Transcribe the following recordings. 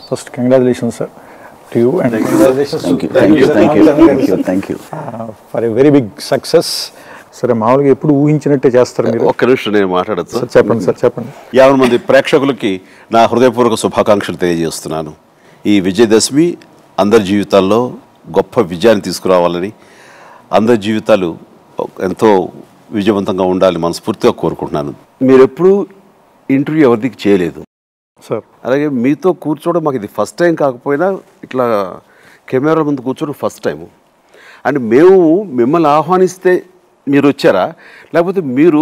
First congratulations sir to you and thank you thank you thank you thank you thank you for a very big success సరే మామూలుగా ఎప్పుడు ఊహించినట్టే చేస్తారు మీరు ఒక్క నిమిషం నేను మాట్లాడచ్చు సార్ చెప్పండి సార్ చెప్పండి యాభై మంది ప్రేక్షకులకి నా హృదయపూర్వక శుభాకాంక్షలు తెలియజేస్తున్నాను ఈ విజయదశమి అందరి జీవితాల్లో గొప్ప విజయాన్ని తీసుకురావాలని అందరి జీవితాలు ఎంతో విజయవంతంగా ఉండాలని మనస్ఫూర్తిగా కోరుకుంటున్నాను మీరు ఎప్పుడూ ఇంటర్వ్యూ ఎవరికి చేయలేదు సార్ అలాగే మీతో కూర్చోవడం మాకు ఇది ఫస్ట్ టైం కాకపోయినా ఇట్లా కెమెరా ముందు కూర్చోవడం ఫస్ట్ టైము అండ్ మేము మిమ్మల్ని ఆహ్వానిస్తే మీరు వచ్చారా లేకపోతే మీరు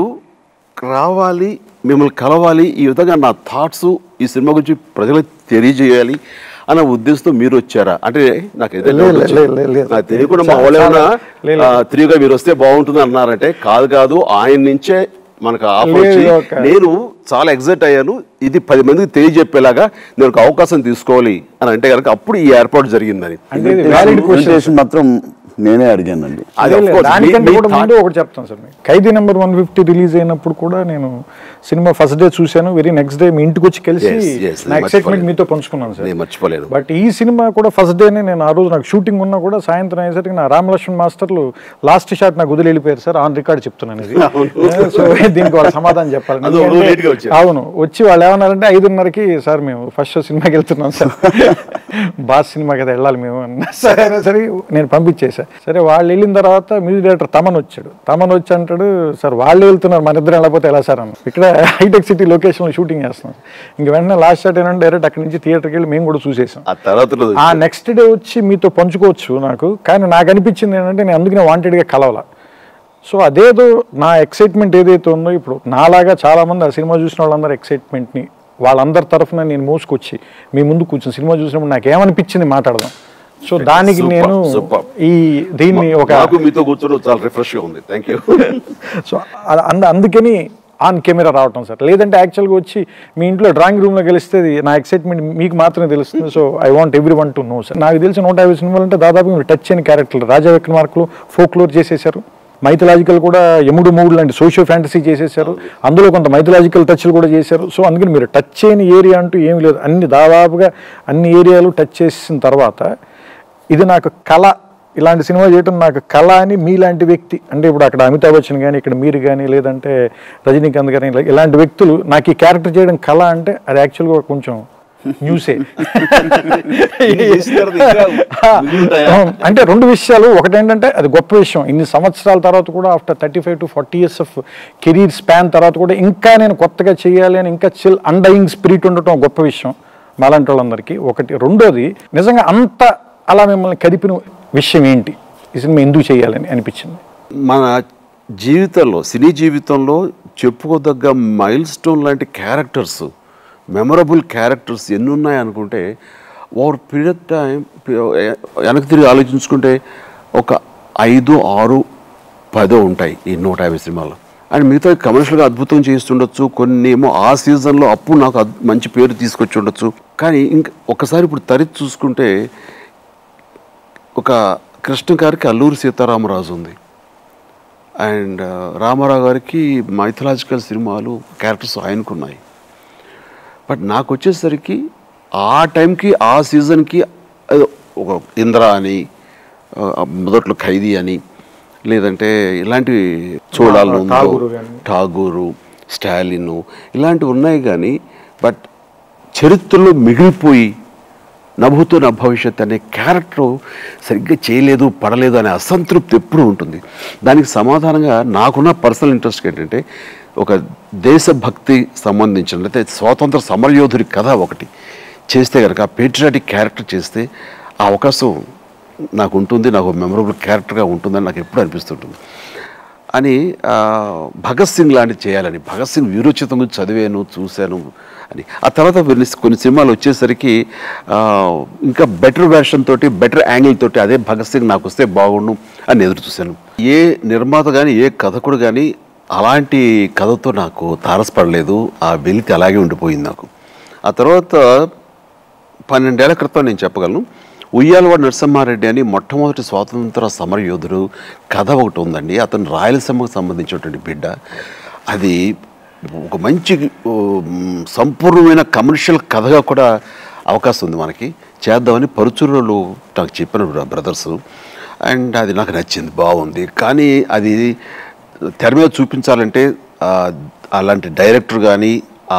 రావాలి మిమ్మల్ని కలవాలి ఈ విధంగా నా థాట్స్ ఈ సినిమా గురించి ప్రజలకు తెలియజేయాలి అన్న ఉద్దేశంతో మీరు వచ్చారా అంటే నాకు ఏదో లేదు, doubt లేదు, వచ్చింది. లేదు, లేదు. నాకు తెలియకుండా మా చాలా- వాళ్ళు ఏమన్నా లేదు, లేదు. ఆ, తిరిగిగా మీరు వస్తే బాగుంటుంది అన్నారంటే కాదు కాదు ఆయన నుంచే మనకు ఆఫర్ లేదు, వచ్చి ఒక- నేను చాలా ఎగ్జైట్ అయ్యాను ఇది పది మందికి తెలియజెప్పేలాగా నేను ఒక అవకాశం తీసుకోవాలి అని అంటే కనుక అప్పుడు ఈ ఏర్పాటు జరిగిందని అంటే ఇది వ్యాలిడ్ క్వశ్చన్ Presentation మాత్రం నేనే అడిగానండి అది of course, దానికంటే మీ- మీ కూడా thought- ముందు ఒకటి చెప్తాను సార్ మీకు Khaidi number one fifty release అయినప్పుడు కూడా నేను సినిమా ఫస్ట్ డే చూశాను వెరీ నెక్స్ట్ డే మీ ఇంటికి వచ్చి కలిసి Yes, yes, నా నేను ఎక్సైట్మెంట్ మర్చిపోలేను. మీతో పంచుకున్నాను సార్ నేను మర్చిపోలేను బట్ ఈ సినిమా కూడా ఫస్ట్ డేనే నేను ఆ రోజు నాకు షూటింగ్ ఉన్నా కూడా సాయంత్రం అయ్యేసరికి నా రామలక్ష్మణ్ మాస్టర్లు లాస్ట్ షాట్ నాకు వదిలి వెళ్ళిపోయారు సార్ ఆన్ రికార్డ్ చెప్తున్నాను ఇది సో దీనికి వాళ్ళ సమాధానం చెప్పాలి అది ఒక రోజు ఎందుకంటే- late గా వచ్చారు. అవును వచ్చి వాళ్ళు ఏమన్నారంటే ఐదున్నరకి సార్ మేము ఫస్ట్ షో సినిమాకి వెళ్తున్నాం సార్ బాస్ సినిమా కదా వెళ్ళాలి మేము అన్నా సరే సరే నేను పంపించేసా సరే వాళ్ళు వెళ్ళిన తర్వాత మ్యూజిక్ డైరెక్టర్ తమన్ వచ్చాడు తమన్ వచ్చి అంటాడు సార్ వాళ్ళు వెళ్తున్నారు మన ఇద్దరు వెళ్ళకపోతే ఎలా సార్ అన్న ఇక్కడ హైటెక్ సిటీ లొకేషన్లో షూటింగ్ చేస్తున్నాం ఇంక వెంటనే లాస్ట్ షాట్ ఏంటంటే డైరెక్ట్ అక్కడి నుంచి థియేటర్కి వెళ్ళి మేము కూడా చూసేసాం ఆ తర్వాత రోజు ఆ నెక్స్ట్ డే వచ్చి మీతో పంచుకోవచ్చు నాకు కానీ నాకు అనిపించింది ఏంటంటే నేను అందుకనే వాంటెడ్గా కలవాల సో అదేదో నా ఎక్సైట్మెంట్ ఏదైతే ఉందో ఇప్పుడు నాలాగా చాలామంది ఆ సినిమా చూసిన వాళ్ళందరూ ఎక్సైట్మెంట్ని వాళ్ళందరి తరఫున నేను మోసుకొచ్చి మీ ముందు కూర్చుని సినిమా చూసినప్పుడు నాకు ఏమనిపించింది మాట్లాడదాం సో దానికి Super, నేను super. ఈ దీన్ని ఒక నాకు మీతో కూర్చోవడం చాలా రిఫ్రెష్ గా ఉంది థ్యాంక్ యూ సో అ- అంద అందుకని ఆన్ కెమెరా రావటం సార్ లేదంటే యాక్చువల్గా వచ్చి మీ ఇంట్లో డ్రాయింగ్ రూమ్లో గెలిస్తే అది నా ఎక్సైట్మెంట్ మీకు మాత్రమే తెలుస్తుంది so I want everyone to know sir నాకు తెలిసి నూట యాభై సినిమాలు అంటే దాదాపు మీరు టచ్ చేయని క్యారెక్టర్లు రాజా విక్రమార్కులు ఫోక్లోర్ చేసేశారు మైథలాజికల్ కూడా ఎముడు మూడు లాంటి సోషియో ఫ్యాంటసీ చేసేసారు అందులో కొంత మైథలాజికల్ టచ్లు కూడా చేశారు సో అందుకని మీరు టచ్ చేయని ఏరియా అంటూ ఏమీ లేదు అన్ని దాదాపుగా అన్ని ఏరియాలు టచ్ చేసిన తర్వాత ఇది నాకు కళ ఇలాంటి సినిమా చేయటం నాకు కళ అని మీలాంటి వ్యక్తి అంటే ఇప్పుడు అక్కడ అమితాబ్ బచ్చన్ కానీ ఇక్కడ మీరు కానీ లేదంటే రజనీకాంత్ కానీ ఇలా- ఇలాంటి వ్యక్తులు నాకు ఈ క్యారెక్టర్ చేయడం కళ అంటే అది యాక్చువల్గా కొంచెం న్యూసే అంటే రెండు విషయాలు ఒకటేంటంటే అది గొప్ప విషయం ఇన్ని సంవత్సరాల తర్వాత కూడా after thirty five to forty years of career span తర్వాత కూడా ఇంకా నేను కొత్తగా చేయాలి అని ఇంకా చిల్ అండయింగ్ స్పిరిట్ ఉండటం గొప్ప విషయం మాలాంటి వాళ్ళందరికీ ఒకటి రెండోది నిజంగా అంత అలా మిమ్మల్ని కదిపిన విషయం ఏంటి ఈ సినిమా ఎందుకు చేయాలని అనిపించింది మన జీవితంలో సినీ జీవితంలో చెప్పుకోదగ్గ మైల్ స్టోన్ లాంటి క్యారెక్టర్స్ మెమరబుల్ క్యారెక్టర్స్ ఎన్ని ఉన్నాయి అనుకుంటే ఓవర్ పీరియడ్ ఆఫ్ టైం వెనక్కి తిరిగి ఆలోచించుకుంటే ఒక ఐదు ఆరు పదో ఉంటాయి ఈ నూట యాభై సినిమాలు అండ్ మిగతా కమర్షియల్గా అద్భుతం చేస్తుండొచ్చు కొన్ని ఏమో ఆ సీజన్లో అప్పుడు నాకు అద్- మంచి పేరు తీసుకొచ్చి ఉండొచ్చు కానీ ఇంక ఒకసారి ఇప్పుడు తరిచి చూసుకుంటే ఒక కృష్ణ గారికి అల్లూరి సీతారామరాజు ఉంది అండ్ రామారావు గారికి మైథలాజికల్ సినిమాలు క్యారెక్టర్స్ ఆయనకున్నాయి బట్ నాకు వచ్చేసరికి ఆ టైంకి ఆ సీజన్కి ఏదో ఒక ఇంద్ర అని ఆ, మొదట్లో ఖైదీ అని లేదంటే ఇలాంటి చూడాలి ఠాగూరు గాని. ఠాగూరు స్టాలిన్ ఇలాంటివి ఉన్నాయి కానీ బట్ చరిత్రలో మిగిలిపోయి నభూతో నా భవిష్యత్ అనే క్యారెక్టర్ సరిగ్గా చేయలేదు పడలేదు అనే అసంతృప్తి ఎప్పుడూ ఉంటుంది దానికి సమాధానంగా నాకున్న పర్సనల్ ఇంట్రెస్ట్ ఏంటంటే ఒక దేశభక్తి సంబంధించిన అయితే స్వాతంత్ర సమరయోధుడి కథ ఒకటి చేస్తే కనుక పేట్రియాటిక్ క్యారెక్టర్ చేస్తే ఆ అవకాశం నాకు ఉంటుంది నాకు మెమరబుల్ క్యారెక్టర్గా ఉంటుందని నాకు ఎప్పుడు అనిపిస్తుంటుంది అని ఆ, భగత్ సింగ్ లాంటివి చేయాలని భగత్ సింగ్ వీరోచితం గురించి చదివాను చూశాను అని ఆ తర్వాత కొన్ని కొన్ని సినిమాలు వచ్చేసరికి ఆ, ఇంకా బెటర్ వెర్షన్ తోటి బెటర్ యాంగిల్ తోటి అదే భగత్ సింగ్ నాకు వస్తే బాగుండు అని ఎదురు చూశాను ఏ నిర్మాత కానీ ఏ కథకుడు కానీ అలాంటి కథతో నాకు తారసపడలేదు ఆ వెలితి అలాగే ఉండిపోయింది నాకు ఆ తర్వాత పన్నెండేళ్ల క్రితం నేను చెప్పగలను ఉయ్యాలవాడ నరసింహారెడ్డి అని మొట్టమొదటి స్వాతంత్ర సమరయోధుడు కథ ఒకటి ఉందండి అతను రాయలసీమకు సంబంధించినటువంటి బిడ్డ అది ఒక మంచి ఉమ్, సంపూర్ణమైన కమర్షియల్ కథగా కూడా అవకాశం ఉంది మనకి చేద్దామని పరుచూరులో నాకు చెప్పిన బ్రదర్స్ అండ్ అది నాకు నచ్చింది బాగుంది కానీ అది తెర మీద చూపించాలంటే ఆ, అలాంటి డైరెక్టర్ కానీ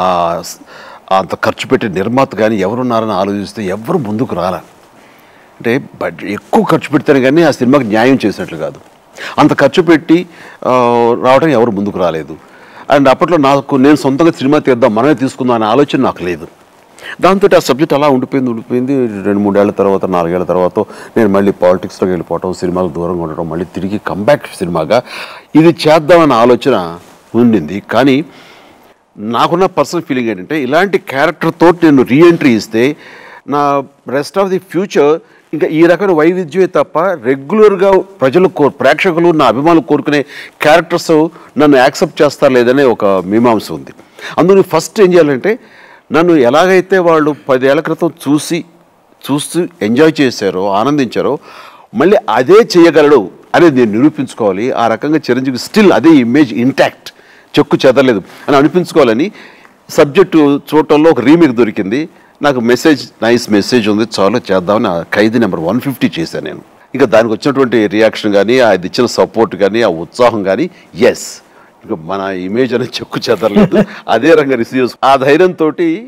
అంత ఖర్చు పెట్టే నిర్మాత కానీ ఎవరున్నారని ఆలోచిస్తే ఎవరు ముందుకు రాలా అంటే బడ్జెట్ ఎక్కువ ఖర్చు పెడితేనే కానీ ఆ సినిమాకి న్యాయం చేసినట్లు కాదు అంత ఖర్చు పెట్టి ఆ, రావడం ఎవరు ముందుకు రాలేదు అండ్ అప్పట్లో నాకు నేను సొంతంగా సినిమా తీద్దాం మనమే తీసుకుందాం అనే ఆలోచన నాకు లేదు దాంతో ఆ సబ్జెక్ట్ అలా ఉండిపోయింది ఉండిపోయింది రెండు మూడేళ్ల తర్వాత నాలుగేళ్ల తర్వాత నేను మళ్ళీ పాలిటిక్స్లోకి వెళ్ళిపోవటం సినిమాలకు దూరంగా ఉండటం మళ్ళీ తిరిగి కంబ్యాక్ సినిమాగా ఇది చేద్దామన్న ఆలోచన ఉండింది కానీ నాకున్న పర్సనల్ ఫీలింగ్ ఏంటంటే ఇలాంటి క్యారెక్టర్తో నేను రీఎంట్రీ ఇస్తే నా రెస్ట్ ఆఫ్ ది ఫ్యూచర్ ఇంకా ఈ రకమైన వైవిధ్యమే తప్ప రెగ్యులర్గా ప్రజలు కో ప్రేక్షకులు నా అభిమానులు కోరుకునే క్యారెక్టర్స్ నన్ను యాక్సెప్ట్ చేస్తారు లేదనే ఒక మీమాంస ఉంది అందుకని ఫస్ట్ ఏం చేయాలంటే నన్ను ఎలాగైతే వాళ్ళు పదేళ్ల క్రితం చూసి చూస్తూ ఎంజాయ్ చేశారో ఆనందించారో మళ్ళీ అదే చేయగలడు అనేది నేను నిరూపించుకోవాలి ఆ రకంగా చిరంజీవి స్టిల్ అదే ఇమేజ్ ఇంటాక్ట్ చెక్కు చెదరలేదు అని అనిపించుకోవాలని సబ్జెక్టు చూడటంలో ఒక రీమేక్ దొరికింది నాకు మెసేజ్ నైస్ మెసేజ్ ఉంది చాలా చేద్దామని ఆ ఖైదీ నెంబర్ వన్ ఫిఫ్టీ చేశాను నేను ఇంకా దానికి వచ్చినటువంటి రియాక్షన్ కానీ అది ఇచ్చిన సపోర్ట్ కానీ ఆ ఉత్సాహం కానీ ఎస్ ఇంకా మన ఇమేజ్ అనేది చెక్కు చెదరలేదు అదే రంగా రిసీవ్ ఆ ధైర్యంతో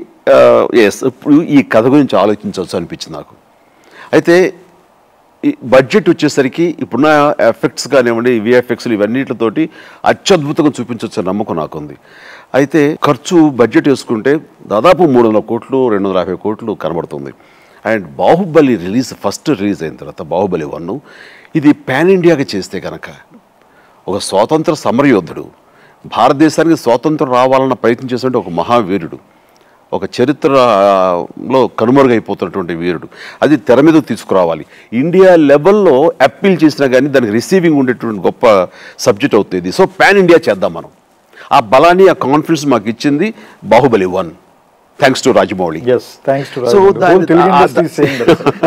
ఎస్ ఇప్పుడు ఈ కథ గురించి ఆలోచించవచ్చు అనిపించింది నాకు అయితే ఈ బడ్జెట్ వచ్చేసరికి ఇప్పుడున్న ఎఫెక్ట్స్ కానివ్వండి విఎఫ్ఎక్స్లు ఇవన్నిటితోటి అత్యద్భుతంగా చూపించవచ్చు అనే నమ్మకం నాకుంది అయితే ఖర్చు బడ్జెట్ వేసుకుంటే దాదాపు మూడు వందల కోట్లు రెండు వందల యాభై కోట్లు కనబడుతుంది and Baahubali release first release అయిన తర్వాత బాహుబలి వన్ ఇది పాన్ ఇండియాగా చేస్తే కనుక ఒక స్వాతంత్ర సమరయోధుడు భారతదేశానికి స్వాతంత్రం రావాలన్న ప్రయత్నం చేసినటువంటి ఒక మహావీరుడు ఒక చరిత్రలో కనుమరుగైపోతున్నటువంటి వీరుడు అది తెర మీదకు తీసుకురావాలి ఇండియా లెవెల్లో అప్పీల్ చేసినా కానీ దానికి రిసీవింగ్ ఉండేటువంటి గొప్ప సబ్జెక్ట్ అవుతుంది ఇది సో పాన్ ఇండియా చేద్దాం మనం ఆ బలాన్ని ఆ కాన్ఫిడెన్స్ మాకు ఇచ్చింది Baahubali one thanks to Rajamouli yes thanks to so దాని- తెలుగు ఆ- ఇండస్ట్రీ సేమ్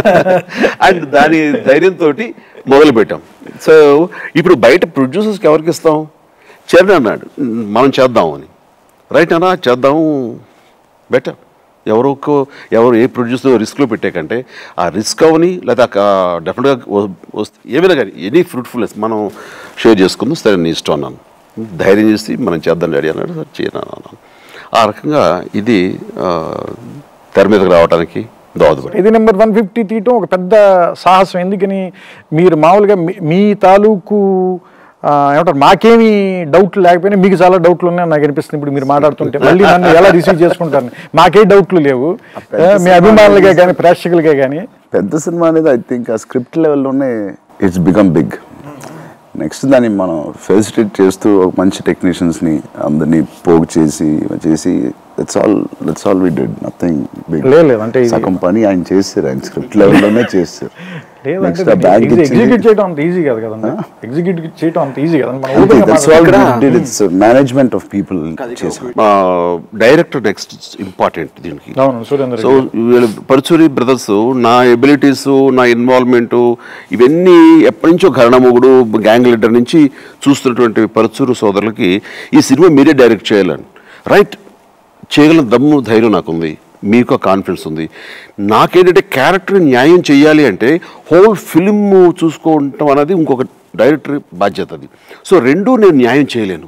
అండ్ దాని ధైర్యంతో మొదలు పెట్టాం సో ఇప్పుడు బయట ప్రొడ్యూసర్స్కి ఎవరికి ఇస్తాం చరణ్ అన్నాడు మనం చేద్దాం అని రైట్ అన్నా చేద్దాం బెటర్ ఎవరో ఎవరు ఏ ప్రొడ్యూసర్ రిస్క్లో పెట్టే కంటే ఆ రిస్క్ అవని లేదా డెఫినెట్గా వస్తే ఏమైనా కానీ ఎనీ ఫ్రూట్ఫుల్నెస్ మనం షేర్ చేసుకుందాం సరే నీ ఇష్టం అన్నాను ధైర్యం చేసి మనం చేద్దాం డాడీ అన్నాడు సరే చేయను అన్నాను ఆ రకంగా ఇది ఆ, తెర మీదకి రావడానికి దోహదపడి ఇది నెంబర్ వన్ ఫిఫ్టీ తీయటం ఒక పెద్ద సాహసం ఎందుకని మీరు మామూలుగా మీ- మీ తాలూకు ఆ, ఏమంటారు మాకేమీ డౌట్లు లేకపోయినా మీకు చాలా డౌట్లు ఉన్నాయని నాకు అనిపిస్తుంది ఇప్పుడు మీరు మాట్లాడుతుంటే మళ్ళీ నన్ను ఎలా రిసీవ్ చేసుకుంటారు మాకే డౌట్లు లేవు పెద్ద ఆ, మీ సినిమా అభిమానులుగా అనేది- కానీ ప్రేక్షకులుగా కానీ పెద్ద సినిమా అనేది ఐ థింక్ ఆ స్క్రిప్ట్ లెవెల్లోనే ఇట్స్ బికమ్ బిగ్ నెక్స్ట్ దాన్ని మనం ఫెసిలిటేట్ చేస్తూ ఒక మంచి టెక్నీషియన్స్ని అందరినీ పోగు చేసి చేసి that's all that's all we did nothing big లేదు, లేదు, అంటే ఇది- సగం పని ఆయన చేస్తారు ఆయన స్క్రిప్ట్ లెవెల్లోనే చేస్తారు లేదంటే నెక్స్ట్ ఆ బ్యాంక్ ఎగ్జిక్యూట్ చేయడం అంత ఈజీ కాదు కదండి ఎగ్జిక్యూట్ చేయడం అంత ఈజీ కదండి మనం open గా దట్స్ ఆల్ మాట్లాడుకుందాం. ఇట్స్ మేనేజ్మెంట్ ఆఫ్ పీపుల్ చేసాం డైరెక్టర్ నెక్స్ట్ ఇంపార్టెంట్ దీనికి అవును సురేందర్ సో వీళ్ళ పరుచూరి బ్రదర్స్ నా ఎబిలిటీస్ నా ఇన్వాల్వ్మెంట్ ఇవన్నీ ఎప్పటి నుంచో ఘరణమొగుడు గ్యాంగ్ లీడర్ నుంచి చూస్తున్నటువంటి పరుచూరు సోదరులకి ఈ సినిమా మీరే డైరెక్ట్ చేయాలని రైట్ చేయగల దమ్ము ధైర్యం నాకుంది మీకు కాన్ఫిడెన్స్ ఉంది నాకేంటంటే క్యారెక్టర్ న్యాయం చేయాలి అంటే హోల్ ఫిలిం చూసుకోవటం అనేది ఇంకొక డైరెక్టర్ బాధ్యత అది సో రెండూ నేను న్యాయం చేయలేను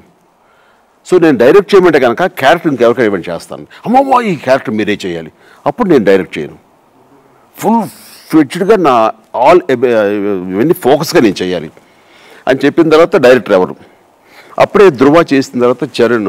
సో నేను డైరెక్ట్ చేయమంటే కనుక క్యారెక్టర్ ఇంకెవరికైనా ఇవ్వండి చేస్తాను అమ్మమ్మ ఈ క్యారెక్టర్ మీరే చేయాలి అప్పుడు నేను డైరెక్ట్ చేయను ఫుల్ ఫ్లెడ్జ్డ్గా నా ఆల్ ఇవన్నీ ఫోకస్గా నేను చేయాలి అని చెప్పిన తర్వాత డైరెక్టర్ ఎవరు అప్పుడే ధృవ చేసిన తర్వాత చరణ్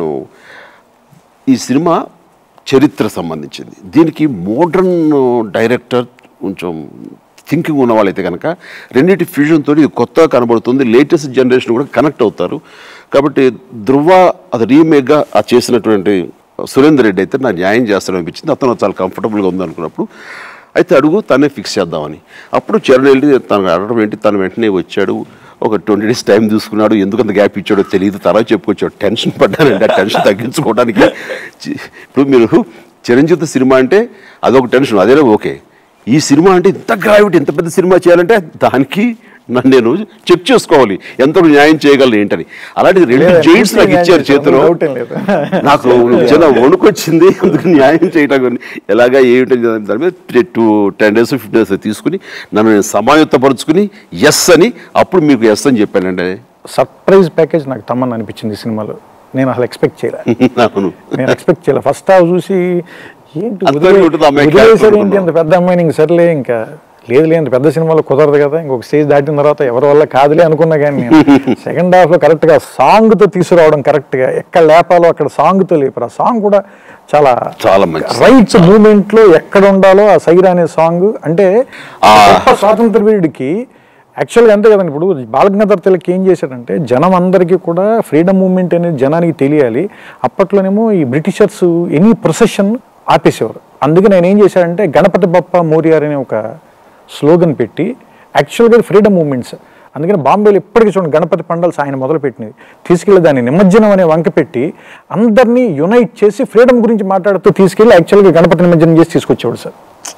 ఈ సినిమా చరిత్ర సంబంధించింది దీనికి మోడర్న్ డైరెక్టర్ కొంచెం థింకింగ్ ఉన్న వాళ్ళైతే కనుక రెండింటి ఫ్యూజన్ తోటి ఇది కొత్తగా కనబడుతుంది లేటెస్ట్ జనరేషన్ కూడా కనెక్ట్ అవుతారు కాబట్టి ధృవ అది రీమేక్గా ఆ చేసినటువంటి సురేందర్ రెడ్డి అయితే నా న్యాయం చేస్తాడు అనిపించింది అతను చాలా కంఫర్టబుల్గా ఉంది అనుకున్నప్పుడు అయితే అడుగు తనే ఫిక్స్ చేద్దామని అప్పుడు చరణ్ వెళ్ళి తనకు అడగడం ఏంటి తను వెంటనే వచ్చాడు ఒక ట్వంటీ డేస్ టైం తీసుకున్నాడు ఎందుకంత గ్యాప్ ఇచ్చాడో తెలియదు తర్వాత చెప్పుకొచ్చాడు టెన్షన్ పడ్డానండి ఆ టెన్షన్ తగ్గించుకోవడానికి చి- ఇప్పుడు మీరు చిరంజీవి సినిమా అంటే అదొక టెన్షన్ అదేనా ఓకే ఈ సినిమా అంటే ఇంత గ్రావిటీ ఇంత పెద్ద సినిమా చేయాలంటే దానికి నన్ను నేను చెక్ చేసుకోవాలి ఎంత న్యాయం చేయగలను ఏంటని అలాంటి రెండు లేదు, జైంట్స్ నాకు న్యాయం ఇచ్చారు చేస్తాం, చేతిలో డౌట్ ఏం లేదు. నాకు చిన్న వణుకొచ్చింది అందుకు న్యాయం చేయటం గురించి ఎలాగా ఏమిటి దాని మీద two ten days fifteen days తీసుకుని నన్ను నేను సమాయుత్తపరుచుకుని ఎస్ అని అప్పుడు మీకు ఎస్ అని చెప్పానండి సర్ప్రైజ్ ప్యాకేజ్ నాకు తమ్మని అనిపించింది ఈ సినిమాలో నేను అసలు ఎక్స్పెక్ట్ చేయలే అవును నేను ఎక్స్పెక్ట్ చేయలే ఫస్ట్ హాఫ్ చూసి ఏంటి అంతా వదిలే- ఉంటుంది అమ్మాయి వదిలేశారు character ఏంటి అంత పెద్ద అమ్మాయిని ఇంక సర్లే ఇంకా లేదు లేదు పెద్ద సినిమాలో కుదరదు కదా ఇంకొక స్టేజ్ దాటిన తర్వాత ఎవరి వల్ల కాదులే అనుకున్నా కానీ నేను సెకండ్ హాఫ్ లో కరెక్ట్ గా సాంగ్ తో తీసుకురావడం కరెక్ట్ గా ఎక్కడ లేపాలో అక్కడ సాంగ్ తో లేపారు ఆ సాంగ్ కూడా చాలా చాలా మంచి రైట్ మూమెంట్ లో ఎక్కడ ఉండాలో ఆ సైరా అనే సాంగ్ అంటే ఆ. గొప్ప స్వాతంత్ర వీరుడికి యాక్చువల్గా అంతే కదండి ఇప్పుడు బాలగంగాధర్ తిలక్ ఏం చేశాడంటే జనం అందరికీ కూడా ఫ్రీడమ్ మూవ్మెంట్ అనేది జనానికి తెలియాలి అప్పట్లోనేమో ఈ బ్రిటిషర్స్ ఎనీ ప్రొసెషన్ ఆపేసేవారు అందుకే నేను ఏం చేశాడంటే గణపతి బప్ప మోరియార్ అనే ఒక స్లోగన్ పెట్టి యాక్చువల్గా ఫ్రీడమ్ మూమెంట్స్ అందుకని బాంబేలో ఇప్పటికీ చూడండి గణపతి పండల్స్ ఆయన మొదలుపెట్టినవి తీసుకెళ్లి దాన్ని నిమజ్జనం అనే వంక పెట్టి అందరినీ యునైట్ చేసి ఫ్రీడమ్ గురించి మాట్లాడుతూ తీసుకెళ్లి యాక్చువల్గా గణపతి నిమజ్జనం చేసి తీసుకొచ్చేవాడు సార్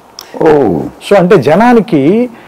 ఓ సో అంటే జనానికి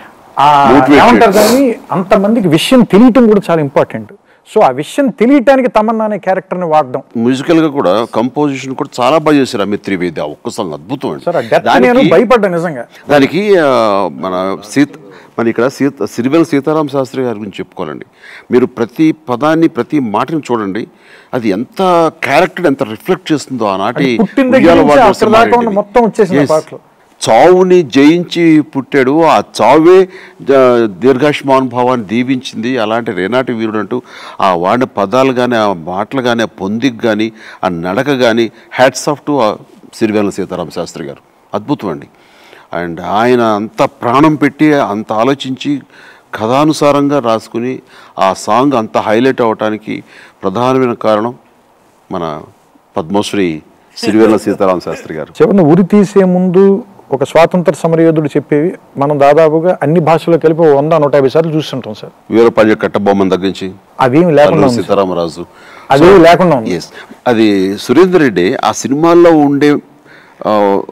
ఆ Motivated. ఏమంటారు కానీ అంతమందికి విషయం తెలియటం కూడా చాలా ఇంపార్టెంట్ సో ఆ విషయం తెలియటానికి తమన్నా అనే క్యారెక్టర్ని వాడడం మ్యూజికల్ గా కూడా కంపోజిషన్ కూడా చాలా బాగా చేశారు అమిత్ త్రివేది ఆ ఒక్క సాంగ్ అద్భుతం అండి సార్ ఆ డెత్ నేను దానికి- భయపడ్డా నిజంగా దానికి ఆ, మన సీత మన ఇక్కడ సీత సిరివెల సీతారాం శాస్త్రి గారి గురించి చెప్పుకోవాలండి మీరు ప్రతి పదాన్ని ప్రతి మాటని చూడండి అది ఎంత క్యారెక్టర్ ఎంత రిఫ్లెక్ట్ చేస్తుందో ఆనాటి అది పుట్టిన దగ్గర ఉయ్యాల నుంచి వాడల అక్కడ దాకా ఉన్న సమారెడ్డివి. మొత్తం వచ్చేసింది ఆ Yes. పాటలో. చావుని జయించి పుట్టాడు ఆ చావే జ- దీర్ఘాయుష్మాన్ భావాన్ని దీవించింది అలాంటి రేనాటి వీరుడు అంటూ ఆ వాడిన పదాలు కానీ ఆ మాటలు కానీ ఆ పొందిక్ కానీ ఆ నడక కానీ hats off to Sirivennela Seetharama Sastry గారు అద్భుతం అండి అండ్ ఆయన అంత ప్రాణం పెట్టి అంత ఆలోచించి కథానుసారంగా రాసుకుని ఆ సాంగ్ అంత హైలైట్ అవ్వటానికి ప్రధానమైన కారణం మన పద్మశ్రీ సిరివేల సీతారామ శాస్త్రి గారు చివరిని ఉరి తీసే ముందు ఒక స్వాతంత్ర సమరయోధుడు చెప్పేవి మనం దాదాపుగా అన్ని భాషల్లో కలిపి ఓ వంద నూట యాభై సార్లు చూస్తుంటాం సార్ వీరపల్లి కట్టబొమ్మను దగ్గర నుంచి అదేమి లేకుండా అల్లూరి ఉంది సార్. సీతారామరాజు అదేమి లేకుండా ఉంది ఎస్ అది సురేందర్ రెడ్డి ఆ సినిమాల్లో ఉండే ఆ,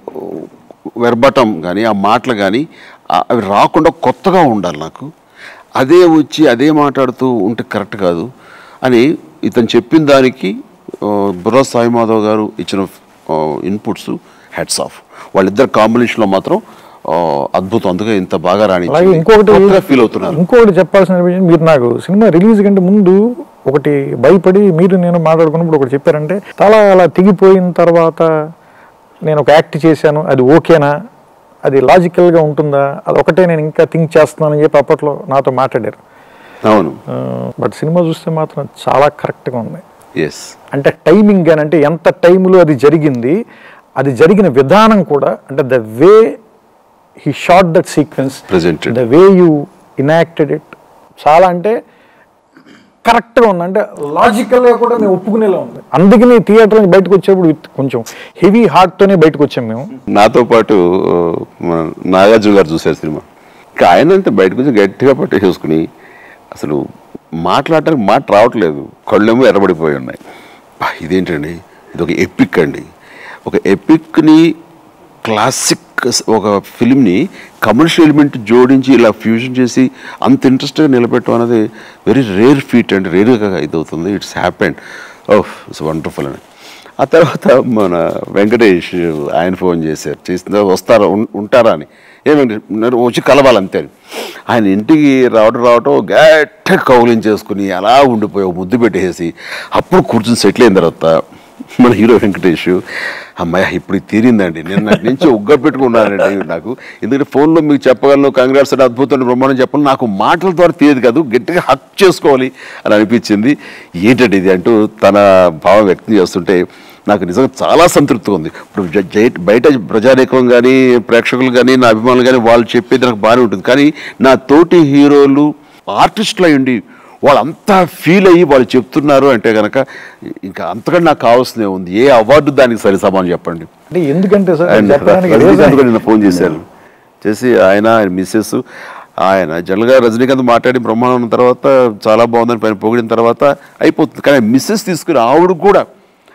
వెర్బటం కానీ ఆ మాటలు కానీ అవి రాకుండా కొత్తగా ఉండాలి నాకు అదే వచ్చి అదే మాట్లాడుతూ ఉంటే కరెక్ట్ కాదు అని ఇతను చెప్పిన దానికి ఆ, బుర్రా సాయి మాధవ్ గారు ఇచ్చిన ఇన్పుట్స్ హెడ్స్ ఆఫ్ వాళ్ళిద్దరు కాంబినేషన్లో మాత్రం ఆ, అద్భుతం అందుకే ఇంత బాగా రాణి అలాగే ఇంకొకటి ఫీల్ అవుతున్నారు ఇంకొకటి చెప్పాల్సిన విషయం మీరు నాకు సినిమా రిలీజ్ కంటే ముందు ఒకటి భయపడి మీరు నేను మాట్లాడుకున్నప్పుడు ఒకటి చెప్పారంటే తల అలా తెగిపోయిన తర్వాత నేను ఒక యాక్ట్ చేశాను అది ఓకేనా అది లాజికల్గా ఉంటుందా అది ఒకటే నేను ఇంకా థింక్ చేస్తున్నానని చెప్పి అప్పట్లో నాతో మాట్లాడారు అవును బట్ సినిమా చూస్తే మాత్రం చాలా కరెక్ట్గా ఉంది ఎస్ అంటే టైమింగ్ కానీ అంటే ఎంత టైంలో అది జరిగింది అది జరిగిన విధానం కూడా అంటే the way he shot that sequence Presented. The way you enacted it చాలా అంటే కరెక్ట్గా ఉంది అంటే లాజికల్గా కూడా మేము ఒప్పుకునేలా ఉంది అందుకని థియేటర్ నుంచి బయటకు వచ్చేప్పుడు with కొంచెం హెవీ హార్ట్తోనే బయటకు వచ్చాం మేము నాతో పాటు ఆ, మన నాగార్జున గారు చూశారు సినిమా ఇంకా ఆయన అంతే బయటకు వచ్చి గట్టిగా పట్టేసుకుని అసలు మాట్లాడటానికి మాట రావట్లేదు కళ్ళేమో ఎర్రబడిపోయి ఉన్నాయి బా, ఇదేంటండి ఇది ఒక ఎపిక్ అండి ఒక ఎపిక్ని క్లాసిక్ ఒక ఫిల్మ్ని కమర్షియల్ ఎలిమెంట్ జోడించి ఇలా ఫ్యూజన్ చేసి అంత ఇంట్రెస్ట్గా నిలబెట్టడం అనేది వెరీ రేర్ ఫీట్ అండి రేర్గా ఇది అవుతుంది it's happened oh it's wonderful అని ఆ తర్వాత మన వెంకటేష్ ఆయన ఫోన్ చేశారు చేసిన వస్తారా ఉం- ఉంటారా అని ఏమండి నేను వచ్చి కలవాలంతే అని. ఆయన ఇంటికి రావడం రావటం గట్టిగా కౌలించేసుకుని అలా ఉండిపోయి ఒక ముద్దు పెట్టేసి అప్పుడు కూర్చుని సెటిల్ అయిన తర్వాత మన హీరో వెంకటేష్ అమ్మాయి ఇప్పుడు ఇది తీరిందండి నేను నాకు నుంచి ఉగ్గ పెట్టుకున్నానండి నాకు ఎందుకంటే ఫోన్లో మీకు చెప్పగలను కంగ్రాట్స్ అంటే అద్భుతం బ్రహ్మాండం చెప్పాలి నాకు మాటల ద్వారా తెలియదు కాదు గట్టిగా హక్ చేసుకోవాలి అని అనిపించింది ఏంటండి ఇది అంటూ తన భావం వ్యక్తం చేస్తుంటే నాకు నిజంగా చాలా సంతృప్తిగా ఉంది ఇప్పుడు జ- జై- బయట ప్రజానీకం కానీ ప్రేక్షకులు కానీ నా అభిమానులు కానీ వాళ్ళు చెప్పేది నాకు బాగానే ఉంటుంది కానీ నా తోటి హీరోలు ఆర్టిస్టులు అయ్యండి వాళ్ళంతా ఫీల్ అయ్యి వాళ్ళు చెప్తున్నారు అంటే కనుక ఇంకా అంతకంటే నాకు కావాల్సిందే ఉంది ఏ అవార్డు దానికి సరి సమానం చెప్పండి అంటే ఎందుకంటే సార్ అండ్ చెప్పడానికి రజనీకాంత్ reason- కూడా నిన్న ఫోన్ చేశారు చేసి ఆయన ఆయన మిస్సెస్ ఆయన జనరల్గా రజనీకాంత్ మాట్లాడి బ్రహ్మాండం ఉన్న తర్వాత చాలా బాగుందని పైన పొగిడిన తర్వాత అయిపోతుంది కానీ మిస్సెస్ తీసుకుని ఆవిడ కూడా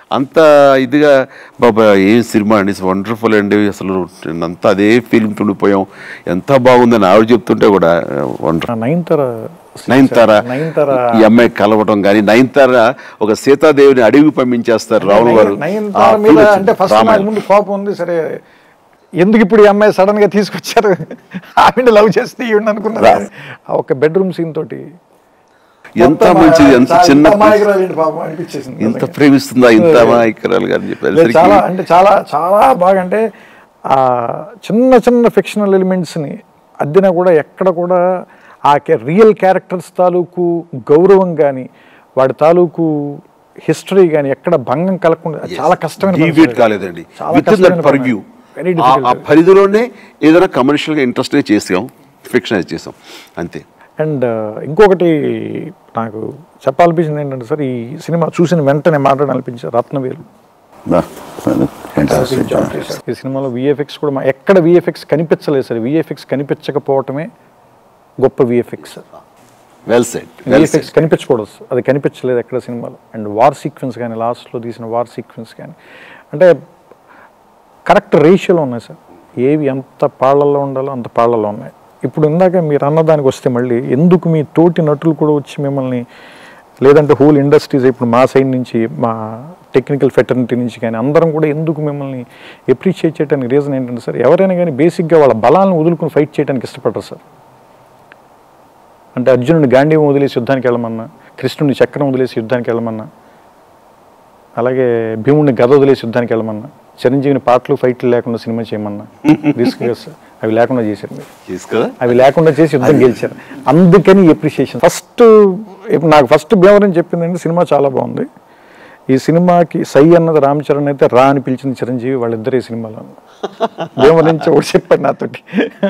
అంత ఇదిగా బాబా ఏం సినిమా అండి వండర్ఫుల్ అండి అసలు అంతా అదే ఫీలింగ్ ఉండిపోయాం ఎంత బాగుందని ఆవిడ చెప్తుంటే కూడా వండర్ నైన్తర నయనతార నయనతార ఈ అమ్మాయి కలవటం కానీ నయనతార ఒక సీతాదేవిని అడవికి పంపించేస్తారు రావణ గారు ఆ నయనతార feel మీద వచ్చింది. అంటే ఫస్ట్ నాకు రామాయణం. ముందు కోపం ఉంది సరే ఎందుకు ఇప్పుడు ఈ అమ్మాయి సడన్ గా తీసుకొచ్చారు ఆవిడ లవ్ చేస్తే ఈవిడ అనుకున్నారు ఆ ఒక బెడ్రూమ్ సీన్ తోటి ఎంత మంచిది ఎంత చాలా- చిన్న ఇంత అమాయకురాలు పాపం అనిపించేసింది ఇంత నిజంగా. ప్రేమిస్తుందా ఇంత అమాయకురాలు గారు లేదు, చెప్పారు చాలా అంటే చాలా చాలా బాగా అంటే ఆ చిన్న చిన్న ఫిక్షనల్ ఎలిమెంట్స్ని అద్దెన కూడా ఎక్కడ కూడా ఆ రియల్ క్యారెక్టర్స్ తాలూకు గౌరవం కానీ వాడి తాలూకు హిస్టరీ కానీ ఎక్కడ భంగం కలగకుండా చాలా కష్టమైన పని డీవియేట్ సార్. కాలేదండి చాలా విత్ ఇన్ దట్ కష్టమైన పని. Purview Very ah difficult. పరిధిలోనే ఏదైనా కమర్షియల్గా ఇంట్రెస్ట్నే చేసాం ఫిక్షనైజ్ చేసాం అంతే అండ్ ఇంకొకటి నాకు చెప్పాలనిపించింది ఏంటంటే సార్ ఈ సినిమా చూసిన వెంటనే మాట్లాడాలనిపించారు రత్నవేలు బా, fantastic. ఈ సినిమాలో విఎఫ్ఎక్స్ కూడా మా- ఎక్కడ విఎఫ్ఎక్స్ కనిపించలేదు సార్ విఎఫ్ఎక్స్ కనిపించకపోవటమే గొప్ప VFX well set well set VFX కనిపించకూడదు అది కనిపించలేదు ఎక్కడ సినిమాలో అండ్ వార్ సీక్వెన్స్ కానీ లాస్ట్లో తీసిన వార్ సీక్వెన్స్ కానీ అంటే కరెక్ట్ రేషియోలో ఉన్నాయి సార్ ఏవి ఎంత పాళ్ళల్లో ఉండాలో అంత పాళ్ళల్లో ఉన్నాయి ఇప్పుడు ఇందాక మీరు అన్నదానికి వస్తే మళ్ళీ ఎందుకు మీ తోటి నటులు కూడా వచ్చి మిమ్మల్ని లేదంటే హోల్ ఇండస్ట్రీస్ ఇప్పుడు మా సైడ్ నుంచి మా టెక్నికల్ ఫెటర్నిటీ నుంచి కానీ అందరం కూడా ఎందుకు మిమ్మల్ని ఎప్రిషియేట్ చేయడానికి రీజన్ ఏంటంటే సార్ ఎవరైనా కానీ బేసిక్గా వాళ్ళ బలాలను వదులుకుని ఫైట్ చేయడానికి ఇష్టపడరు సార్ అంటే అర్జునుడిని గాంధీవం వదిలేసి యుద్ధానికి వెళ్ళమన్నా కృష్ణుడిని చక్రం వదిలేసి యుద్ధానికి వెళ్ళమన్నా అలాగే భీముడిని గద వదిలేసి యుద్ధానికి వెళ్ళమన్నా చిరంజీవిని పాటలు ఫైట్లు లేకుండా సినిమా చేయమన్నా రిస్క్ సార్ అవి లేకుండా చేశారు మీరు తీసుకదా అవి లేకుండా చేసి యుద్ధం గెలిచారు అందుకని ఎప్రిషియేషన్ ఫస్ట్ ఇప్పుడు నాకు ఫస్ట్ భీమవరం చెప్పిందంటే సినిమా చాలా బాగుంది ఈ సినిమాకి సై అన్నది రామ్ చరణ్ అయితే రా అని పిలిచిన చిరంజీవి వాళ్ళిద్దరు ఈ సినిమాలో భీమవరం నుంచి ఒకటి చెప్పాడు నాతోటి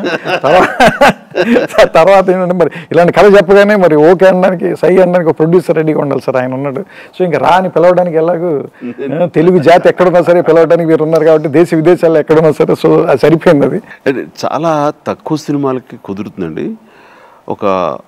తర్వాత తర్వాత ఏంటంటే మరి ఇలాంటి కథ చెప్పగానే మరి ఓకే అనడానికి సై అనడానికి ఒక ప్రొడ్యూసర్ రెడీగా ఉండాలి సార్ ఆయన ఉన్నాడు సో ఇంకా రా అని పిలవడానికి ఎలాగో ఆ, తెలుగు జాతి ఎక్కడున్నా సరే పిలవడానికి మీరు ఉన్నారు కాబట్టి దేశ విదేశాల్లో ఎక్కడున్నా సరే సో అది సరిపోయింది అది అంటే చాలా తక్కువ సినిమాలకి కుదురుతుందండి ఒక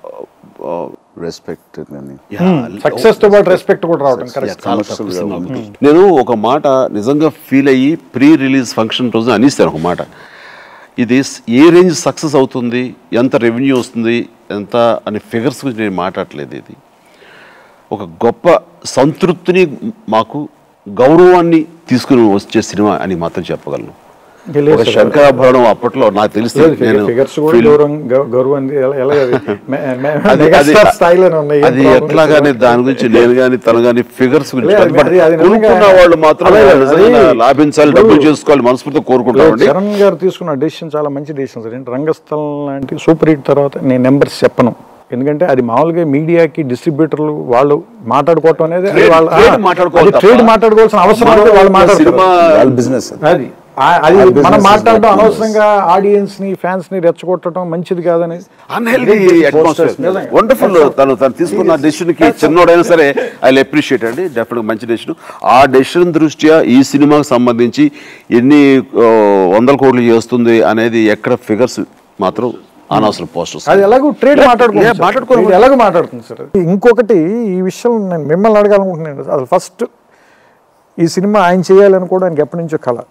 రెస్పెక్ట్ కానీ సక్సెస్ తో పాటు రెస్పెక్ట్ కూడా రావడం Yeah, కరెక్ట్ చాలా తక్కువ సినిమా. నేను ఒక మాట నిజంగా ఫీల్ అయ్యి ప్రీ రిలీజ్ ఫంక్షన్ రోజు అనిస్తాను ఒక మాట ఇది స్- ఏ రేంజ్ సక్సెస్ అవుతుంది ఎంత రెవెన్యూ వస్తుంది ఎంత అనే ఫిగర్స్ గురించి నేను మాట్లాడలేదు ఇది ఒక గొప్ప సంతృప్తిని మాకు గౌరవాన్ని తీసుకుని వచ్చే సినిమా అని మాత్రం చెప్పగలను ఒక శంకరాభరణం అప్పట్లో నాకు తెలిసి నేను ఫిగర్స్ కూడా feel- గౌరవం గౌ- గౌరవం అది ఎలా- ఎలాగ అది మె- మె- అది అది మెగాస్టార్ స్థాయిలోనే ఉన్నాయి ఏం అది problem ఎట్లాగానే లేదు. దాని గురించి నేను గాని తను గాని ఫిగర్స్ గురించి లేదు, కాదు. But అది- అది నిజంగా- కొనుక్కున్న వాళ్ళు మాత్రం అదే, అదే, నిజంగా అది- లాభించాలి డబ్బులు చేసుకోవాలి మనస్ఫూర్తిగా కోరుకుంటామండి చరణ్ గారు తీసుకున్న డెసిషన్ చాలా మంచి డెసిషన్ సార్ ఏంటి రంగస్థలం లాంటి సూపర్ హిట్ తర్వాత నేను నెంబర్స్ చెప్పను ఎందుకంటే అది మామూలుగా మీడియాకి డిస్ట్రిబ్యూటర్లు వాళ్ళు మాట్లాడుకోవటం అనేది అది Trade- వాళ్ళ trade మాట్లాడుకోవాలి ట్రేడ్ తప్ప. మాట్లాడుకోవాల్సిన అవసరం మనం లేదు, వాళ్ళు మాట్లాడతారు సినిమా వాళ్ళ బిజినెస్ అది ఆ- అది ఆ business మనం is మాట్లాడడం not అనవసరంగా ఆడియన్స్ ని ఫ్యాన్స్ ని రెచ్చగొట్టడం మంచిది కాదని అన్హెల్దీ అట్మాస్ఫియర్ వండర్ఫుల్ తను తను తీసుకున్న డెసిషన్ కి చిన్నోడైనా సరే ఐ అప్రిషియేట్ అండి డెఫినెట్ మంచి డెసిషన్ ఆ డెసిషన్ దృష్ట్యా ఈ సినిమాకి సంబంధించి ఎన్ని ఆ, వందల కోట్లు చేస్తుంది అనేది ఎక్కడ ఫిగర్స్ మాత్రం అనవసరం పోస్టర్స్ అది ఎలాగో ట్రేడ్ లే, మాట్లాడుకుంటుంది సార్. మాట్లాడుకోవాలి. ఇది ఎలాగో మాట్లాడుతుంది సార్ ఇంకొకటి ఈ విషయం నేను మిమ్మల్ని అడగాలనుకుంటున్నాను అసలు ఫస్ట్ ఈ సినిమా ఆయన చేయాలని కూడా ఆయనకి ఎప్పటి నుంచో కళ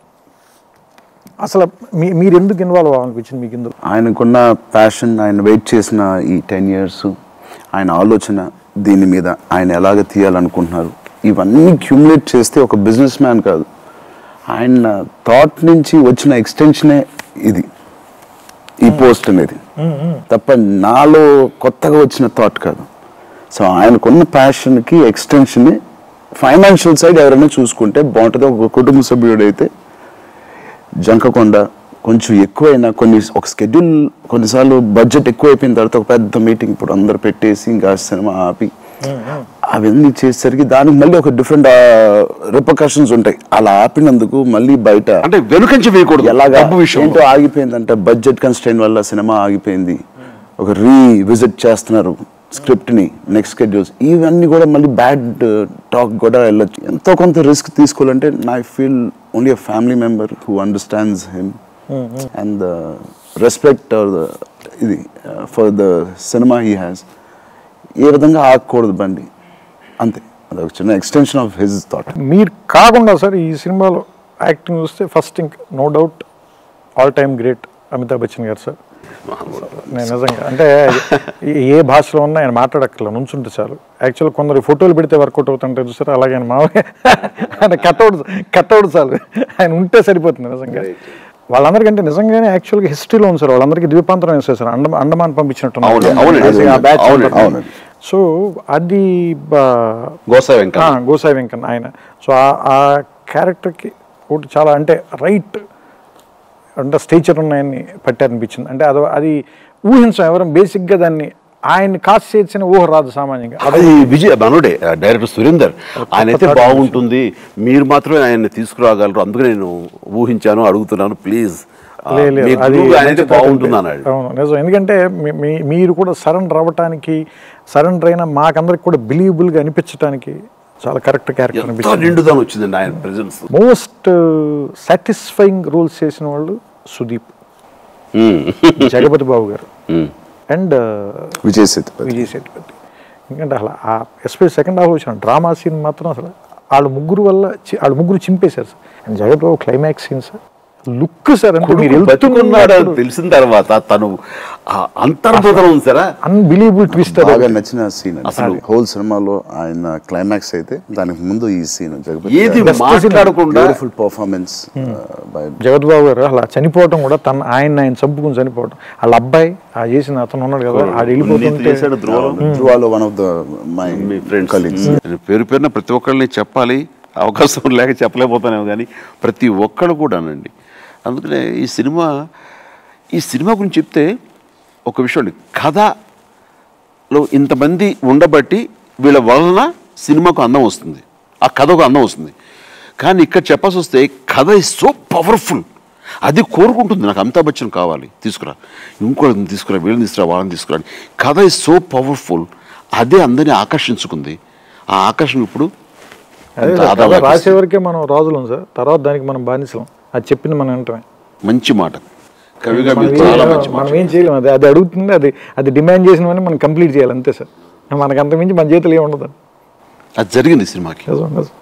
అసలు మీ మీరు ఎందుకు ఇన్వాల్వ్ అవ్వాలనిపించింది మీకు ఇందులో ఆయనకున్న ప్యాషన్ ఆయన వెయిట్ చేసిన ఈ టెన్ ఇయర్స్ ఆయన ఆలోచన దీని మీద ఆయన ఎలాగ తీయాలనుకుంటున్నారు ఇవన్నీ క్యూములేట్ చేస్తే ఒక బిజినెస్ మ్యాన్ కాదు ఆయన థాట్ నుంచి వచ్చిన ఎక్స్టెన్షనే ఇది ఈ పోస్ట్ అనేది తప్ప నాలో కొత్తగా వచ్చిన థాట్ కాదు సో ఆయనకున్న ప్యాషన్కి ఎక్స్టెన్షన్ ఫైనాన్షియల్ సైడ్ ఎవరైనా చూసుకుంటే బాగుంటుంది ఒక కుటుంబ సభ్యుడు అయితే జంకకొండ కొంచెం ఎక్కువైనా కొన్ని ఒక స్కెడ్యూల్ కొన్నిసార్లు బడ్జెట్ ఎక్కువైపోయిన తర్వాత ఒక పెద్ద మీటింగ్ ఇప్పుడు అందరు పెట్టేసి ఇంకా సినిమా ఆపి అవన్నీ చేసేసరికి దానికి మళ్ళీ ఒక డిఫరెంట్ రిపర్కషన్స్ ఉంటాయి అలా ఆపినందుకు మళ్ళీ బయట అంటే వెనుకంచి వేయకూడదు ఎలాగా డబ్బు విషయం ఏంటో ఆగిపోయిందంటే బడ్జెట్ కన్స్ట్రైన్ వల్ల సినిమా ఆగిపోయింది ఒక రీ విజిట్ చేస్తున్నారు స్క్రిప్ట్ ని నెక్స్ట్ షెడ్యూల్స్ ఇవన్నీ కూడా మళ్ళీ బ్యాడ్ టాక్ కూడా వెళ్ళొచ్చు ఎంతో కొంత రిస్క్ తీసుకోవాలంటే నా feel only a family member who understands him and the respect are the ఇది for the cinema he has ఏ విధంగా ఆగకూడదు బండి అంతే అదొక చిన్న ఎక్స్టెన్షన్ ఆఫ్ హిజ్ థాట్ మీరు కాకుండా సార్ ఈ సినిమాలో యాక్టింగ్ చూస్తే ఫస్ట్ ఇంక్ no doubt all time great Amitabh Bachchan గారు సార్ నేను నిజంగా అంటే ఏ- ఏ భాషలో ఉన్నా ఆయన మాట్లాడక్కర్లా నుంచుంటే చాలు యాక్చువల్ కొందరు ఫోటోలు పెడితే వర్కౌట్ అవుతుంటారు చూసారు అలాగే ఆయన మామూలుగా ఆయన కట్అవుట్ కట్అవుట్ చాలు ఆయన ఉంటే సరిపోతుంది నిజంగా వాళ్ళందరికంటే నిజంగానే యాక్చువల్గా హిస్టరీలో ఉంది సార్ వాళ్ళందరికీ ద్వీపాంతరం వేస్తారు సార్ అండమా అండమాన్ పంపించినట్టు అవును, అవునండి. ఆ batch అవునండి. అంతా. అవునండి. సో అది బా- గోసా వెంకట ఆ, గోసాయి వెంకన్న ఆయన సో ఆ- ఆ క్యారెక్టర్కి ఒకటి చాలా అంటే రైట్ అంటే స్టేచర్ ఉన్నాయని పట్టారనిపించింది అంటే అది అది ఊహించాం ఎవరం బేసిక్గా దాన్ని ఆయన్ని కాస్ట్ చేసిన ఊహ రాదు సామాన్యంగా అది విజయ్ మనోడే డైరెక్టర్ సురేందర్ ఆయన అయితే బాగుంటుంది మీరు మాత్రమే ఆయన్ని తీసుకురాగలరు అందుకే నేను ఊహించాను అడుగుతున్నాను ప్లీజ్ లే- లేదు, అది ఆయన అయితే మంచి thought బాగుంటుంది ఉంటే. అన్నాడు అవును నిజం ఎందుకంటే మీ- మీ- మీరు కూడా సరెండర్ అవ్వటానికి సరెండర్ అయినా మాకందరికి కూడా బిలీవబుల్గా అనిపించడానికి చాలా కరెక్ట్ క్యారెక్టర్ ఎంత అనిపించింది నిండుదనం వచ్చిందండి ఆయన ప్రెజెన్స్ మోస్ట్ సాటిస్ఫైయింగ్ రోల్స్ చేసిన వాళ్ళు సుదీప్ జగపతి బాబు గారు అండ్ విజయ్ సేతుపతి విజయ్ సేతుపతి ఎందుకంటే అసలు ఆ ఎస్పెషల్ సెకండ్ హాఫ్ వచ్చిన డ్రామా సీన్ మాత్రం అసలు వాళ్ళ ముగ్గురు వల్ల చి- వాళ్ళ ముగ్గురు చింపేశారు sir and Jagath Babu climax scene sir look sir అంటే మీరు బతుకున్నాడు అని తెలిసిన తర్వాత తను ఆ అంతర్బోధన ఉంది సారా అన్బిలీవబుల్ ట్విస్ట్ బాగా నచ్చిన సీన్ అసలు- హోల్ సినిమాలో ఆయన క్లైమాక్స్ అయితే దానికి ముందు ఈ సీన్ ఏది Best మాట్లాడకుండా బ్యూటిఫుల్ పర్ఫార్మెన్స్ బై జగత్ బాబు గారు అలా చనిపోవటం కూడా తన ఆయన ఆయన చంపుకుని చనిపోవడం వాళ్ళ అబ్బాయి ఆ చేసిన అతను ఉన్నాడు కదా ఆడు వెళ్ళిపోతుంటే చేశాడు ధ్రువం ధ్రువాలో వన్ ఆఫ్ ద మై మీ ఫ్రెండ్స్ కలీగ్స్ నేను పేరు పేరున ప్రతి ఒక్కరిని చెప్పాలి అవకాశం లేక చెప్పలేకపోతానేమో కానీ ప్రతి ఒక్కళ్ళు కూడానండి అందుకనే ఈ సినిమా ఈ సినిమా గురించి చెప్తే ఒక విషయం అండి కథలో ఇంతమంది ఉండబట్టి వీళ్ళ వలన సినిమాకు అందం వస్తుంది ఆ కథకు అందం వస్తుంది కానీ ఇక్కడ చెప్పాల్సి వస్తే కథ ఇస్ సో పవర్ఫుల్ అది కోరుకుంటుంది నాకు అమితాబ్ బచ్చన్ కావాలి తీసుకురా ఇంకోళ్ళని తీసుకురా వీళ్ళని తీసుకురా వాళ్ళని తీసుకురా అని. కథ ఇస్ సో పవర్ఫుల్ అదే అందరినీ ఆకర్షించుకుంది ఆ ఆకర్షణ ఇప్పుడు అదే ఎంత సార్, ఆదాయం కథ లభిస్తుంది. రాసే వరకే మనం రాజులం సార్ తర్వాత దానికి మనం బానిసలం అది చెప్పింది మనం వింటమే మంచి మాట కవిగా మనం మీరు ఏం- చాలా మంచి మాట మనం ఏం చేయలేం అది అది అడుగుతుంది అది అది డిమాండ్ చేసినవని మనం కంప్లీట్ చేయాలి అంతే సార్ మనకు అంతకుమించి మన చేతులు ఏమి ఉండదు అది జరిగింది ఈ సినిమాకి నిజం నిజం